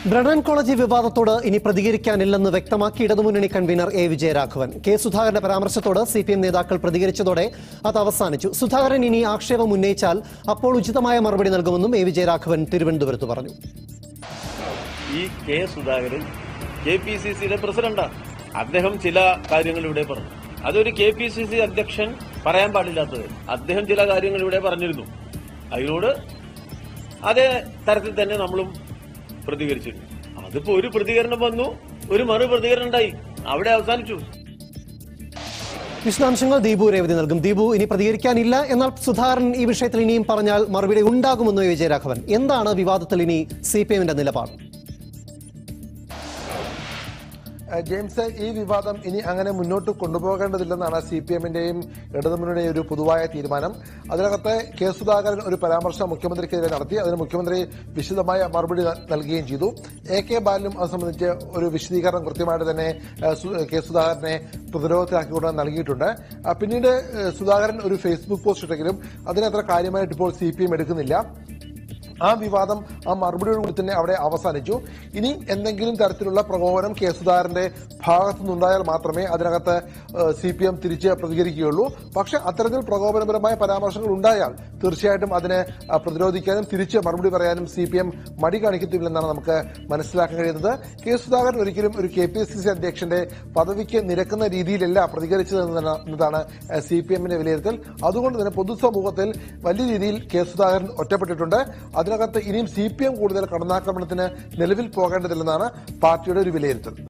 Brennen college വിവാദത്തോട് ഇനി പ്രതികരിക്കാനില്ലെന്ന് വ്യക്തമാക്കി ഇടതുമുന്നണി കൺവീനർ എ വിജയരാഘവൻ കെ സുധാകരന്റെ പരാമർശത്തോട് സി പി എം നേതാക്കൾ പ്രതികരിച്ചതോടെ അത് അവസാനിച്ചു സുധാകരൻ ഇനി ആക്ഷേപം ഉന്നയിച്ചാൽ അപ്പോൾ ഉചിതമായ മറുപടി നൽകുമെന്നും എ വിജയരാഘവൻ തിരുവനന്തപുരത്ത് പറഞ്ഞു ഈ K Sudhakaran K P C സിയുടെ പ്രസിഡന്റാണ് അദ്ദേഹം ചില കാര്യങ്ങൾ ഇവിടെ പറഞ്ഞു അതൊരു കെ പി സി സി അധ്യക്ഷൻ പറയാൻ പാടില്ലാത്തത് അദ്ദേഹം ചില കാര്യങ്ങൾ ഇവിടെ പറഞ്ഞിരുന്നു അതിനോട് അതേ തരത്തിൽ തന്നെ നമ്മളും പ്രതികരിച്ചിരുന്നു അതിപ്പോ ഒരു പ്രതികരണം വന്നു ഒരു മറു പ്രതികരണം ഉണ്ടായി അവിടെ അവസാനിച്ചു വിശദാംശങ്ങൾ ദീപു രേവതി നൽകും ദീപു ഇനി പ്രതികരിക്കാനില്ല എന്നാൽ സുധാകരൻ ഈ വിഷയത്തിൽ ഇനിയും പറഞ്ഞാൽ മറുപടി ഉണ്ടാകുമെന്ന് എ വിജയരാഘവൻ എന്താണ് വിവാദത്തിൽ ഇനി സി പി എമ്മിന്റെ നിലപാട് ഏഹ് ജെയിംസ് ഈ വിവാദം ഇനി അങ്ങനെ മുന്നോട്ട് കൊണ്ടുപോകേണ്ടതില്ലെന്നാണ് സി പി എമ്മിന്റെയും ഇടതുമുന്നണിയുടെയും ഒരു പൊതുവായ തീരുമാനം അതിനകത്ത് കെ സുധാകരൻ ഒരു പരാമർശം മുഖ്യമന്ത്രിക്കെതിരെ നടത്തി അതിന് മുഖ്യമന്ത്രി വിശദമായ മറുപടി ന- നൽകുകയും ചെയ്തു എ കെ ബാലനും അത് സംബന്ധിച്ച് ഒരു വിശദീകരണം കൃത്യമായിട്ട് തന്നെ ഏഹ് സു- കെ സുധാകരനെ പ്രതിരോധത്തിലാക്കിക്കൊണ്ട് നൽകിയിട്ടുണ്ട് ആ, പിന്നീട് ഏഹ് സുധാകരൻ ഒരു ഫേസ്ബുക്ക് പോസ്റ്റ് ഇട്ടെങ്കിലും അതിനത്ര കാര്യമായിട്ട് ഇപ്പോൾ സി പി എം എടുക്കുന്നില്ല ആ വിവാദം ആ മറുപടിയോട് കൂടി തന്നെ അവിടെ അവസാനിച്ചു ഇനി എന്തെങ്കിലും തരത്തിലുള്ള പ്രകോപനം കെ സുധാകരന്റെ ഭാഗത്തു നിന്നുണ്ടായാൽ മാത്രമേ അതിനകത്ത് സി പി എം തിരിച്ച് പ്രതികരിക്കുകയുള്ളൂ പക്ഷെ അത്തരത്തിൽ പ്രകോപനപരമായ പരാമർശങ്ങൾ ഉണ്ടായാൽ തീർച്ചയായിട്ടും അതിനെ ആ, പ്രതിരോധിക്കാനും തിരിച്ച് മറുപടി പറയാനും സി പി എം മടി കാണിക്കത്തില്ലെന്നാണ് നമുക്ക് മനസ്സിലാക്കാൻ കഴിയുന്നത് കെ സുധാകരൻ ഒരിക്കലും ഒരു കെ പി സി സി അധ്യക്ഷന്റെ പദവിക്ക് നിരക്കുന്ന രീതിയിലല്ല പ്രതികരിച്ചത് എന്നതാണ് എന്നതാണ് സി പി എമ്മിന്റെ വിലയിരുത്തൽ അതുകൊണ്ട് തന്നെ പൊതുസമൂഹത്തിൽ വലിയ രീതിയിൽ കെ സുധാകരൻ ഒറ്റപ്പെട്ടിട്ടുണ്ട് അതിനകത്ത് ഇനിയും സി പി എം കൂടുതൽ കടന്നാക്രമണത്തിന് നിലവിൽ പോകേണ്ടതില്ലെന്നാണ് പാർട്ടിയുടെ ഒരു വിലയിരുത്തൽ